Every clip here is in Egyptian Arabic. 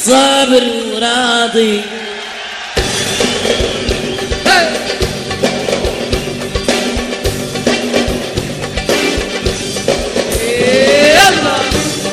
صابر وراضي يلا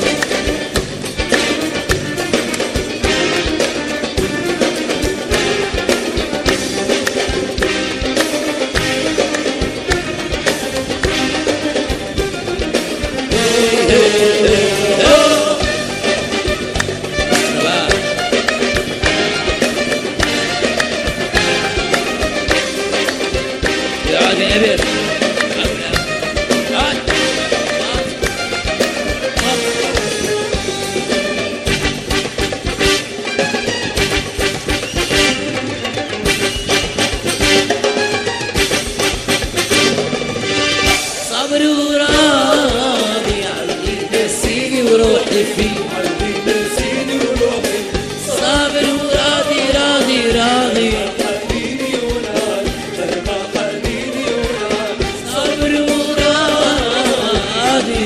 يقعد يا أمير يقعد. صبر وراضي عقلي نسيني وروحي فيه صابر وراضي راضي راضي صبر وراضي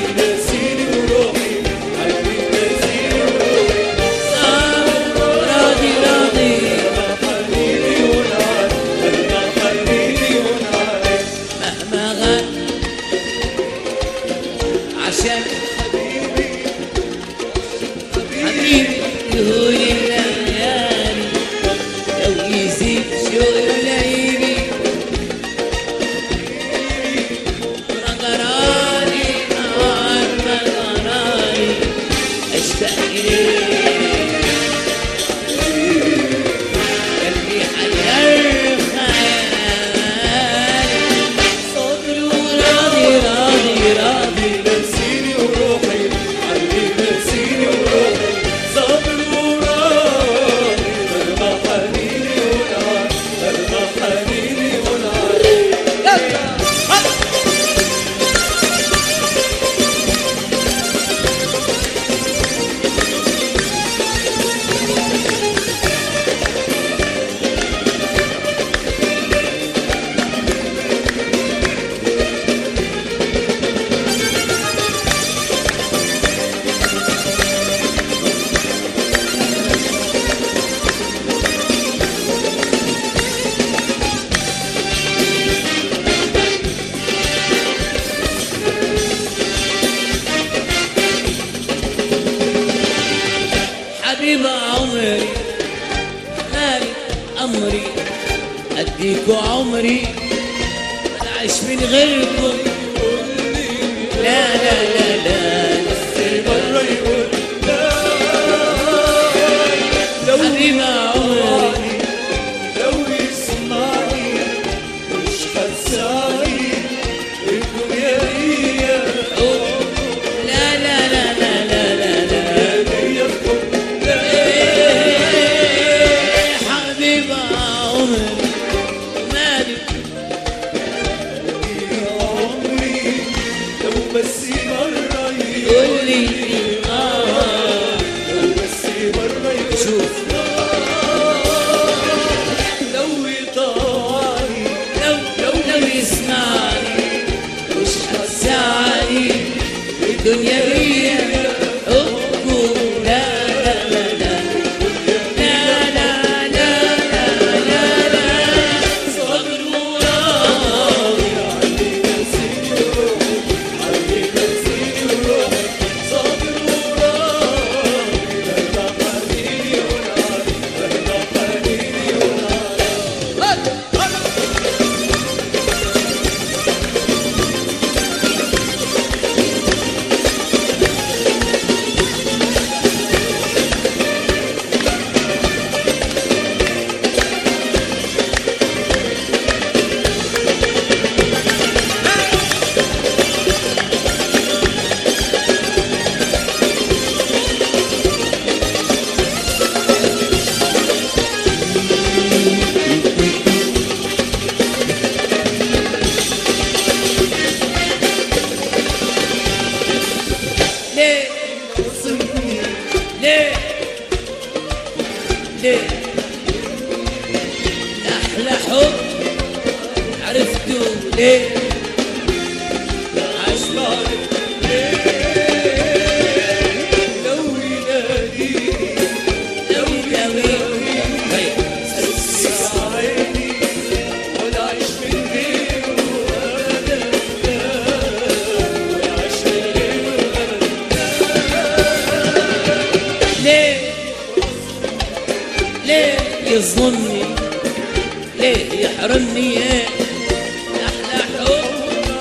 صابر وراضي راضي مهما غاب عشان حبيبي يهون الليالي لو يزيد شوق ليلي غراني معاك غراني اشتاق اليك قلبي حير خيالي صبر وراضي راضي راضي حبيب عمري مالي أمري أديكوا عمري أنا عايش من غيركم لا لا لا لا حبيب عمري لا لا لا لا لا لا لا إيه حبيب عمري مالي بس مرة قول لي آه بس مرة شوف لو يطاعني لو لو لو يسمعني مش هتساعدني الدنيا هي حبه لا لا لا لا لا لا لا لا لا لا صبر وراضي ليه ليه ليه أحلى حب عرفته ليه لو يناديني لو يظلمني ليه يحرمني يا احلى حب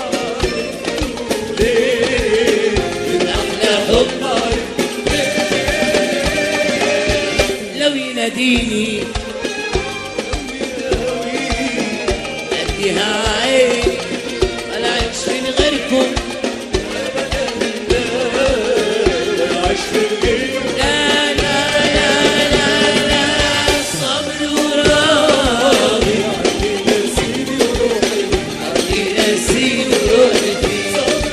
احلى حب لو يناديني اديها عين ولا عيش من غيركم عاش في الليل لا لا لا لا لا صبر وراضي نسيني وروحي ينسيني وروحي فيه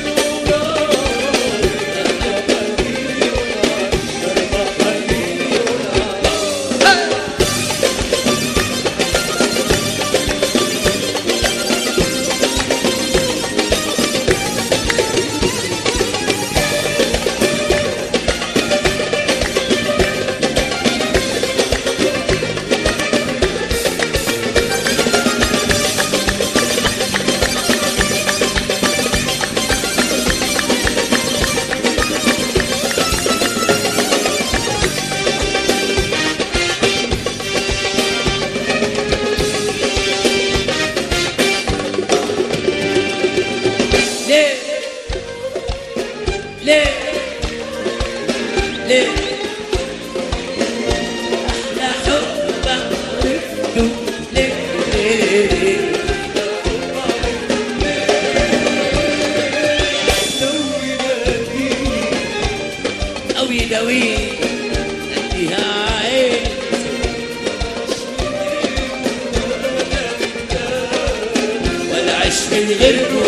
ليه ليه ليه أحلى حب عرفته ليه لو يناديني أو يداوي أديها عين ولا عيش من غيره